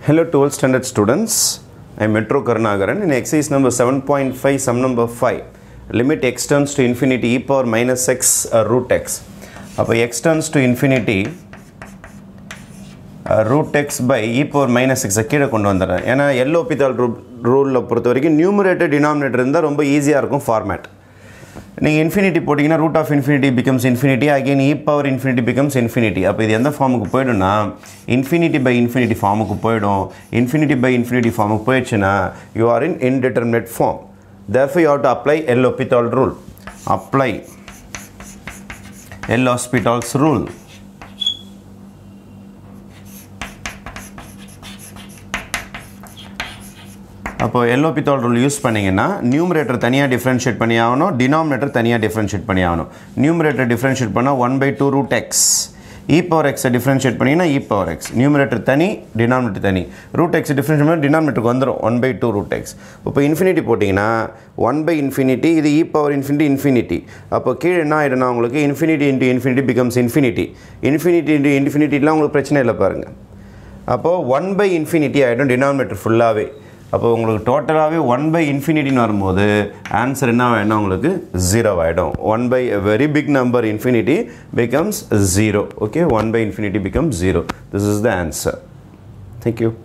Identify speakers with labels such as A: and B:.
A: Hello 12th standard students. I am Metro Karnagaran. In exercise number 7.5, sum number 5. Limit x turns to infinity e power minus x uh, root x. அப்போ x turns to infinity uh, root x by e power minus x கீழே கொண்டு வந்துடுறேன் ஏன்னா yellow பித்தால் ரூ ரூலில் பொறுத்த வரைக்கும் numerator denominator இருந்தால் ரொம்ப ஈஸியாக இருக்கும் ஃபார்மேட் நீங்கள் இன்ஃபினிட்டி போட்டிங்கன்னா root of infinity becomes infinity again e power infinity becomes infinity அப்போ இது எந்த ஃபார்முக்கு போயிடும்னா இன்ஃபினிட்டி பை இன்ஃபினிட்டி ஃபார்முக்கு போயிடும் இன்ஃபினிட்டி பை இன்ஃபினிட்டி ஃபார்முக்கு போயிடுச்சுன்னா you are in indeterminate form therefore you have to apply L'Hopital rule apply L'Hopital's rule அப்போ L'Hopital rule use பண்ணிங்கன்னா நியூமரேட்டர் தனியாக டிஃப்ரென்ஷியேட் பண்ணி ஆகணும் டினாமினேட்டர் தனியாக டிஃப்ரென்ஷியேட் பண்ணி ஆகணும் நியூமரேட்டர் டிஃப்ரென்ஷியேட் பண்ணால் one by two root x e power எக்ஸை டிஃப்ரென்ஷியேட் பண்ணிங்கன்னா இ பவர் எக்ஸ் நியூமரேட்டர் தனி டினாமினேட்டர் தனி ரூட் எக்ஸ் டிஃப்ரென்ஷியேட் பண்ணி டினாமினேட்டருக்கு வந்துடும் one by two root x இப்போ இன்ஃபினிட்டி போட்டிங்கன்னா ஒன் பை இன்ஃபினிட்டி இது இ பவர் இன்ஃபினிட்டி இன்ஃபினிட்டி அப்போ கீழே என்ன ஆகிடும்னா உங்களுக்கு infinity into infinity becomes infinity infinity into இன்ஃபினிட்டிலாம் உங்களுக்கு பிரச்சனை இல்லை பாருங்கள் அப்போது ஒன் பை இன்ஃபினிட்டி ஆகிடும் டினாமினேட்டர் ஃபுல்லாகவே அப்போ உங்களுக்கு டோட்டலாகவே ஒன் பை இன்ஃபினிட்டின்னு வரும்போது ஆன்சர் என்ன வேணும் உங்களுக்கு ஜீரோ ஆகிடும் one by very big number infinity becomes zero okay one by infinity becomes zero this is the answer thank you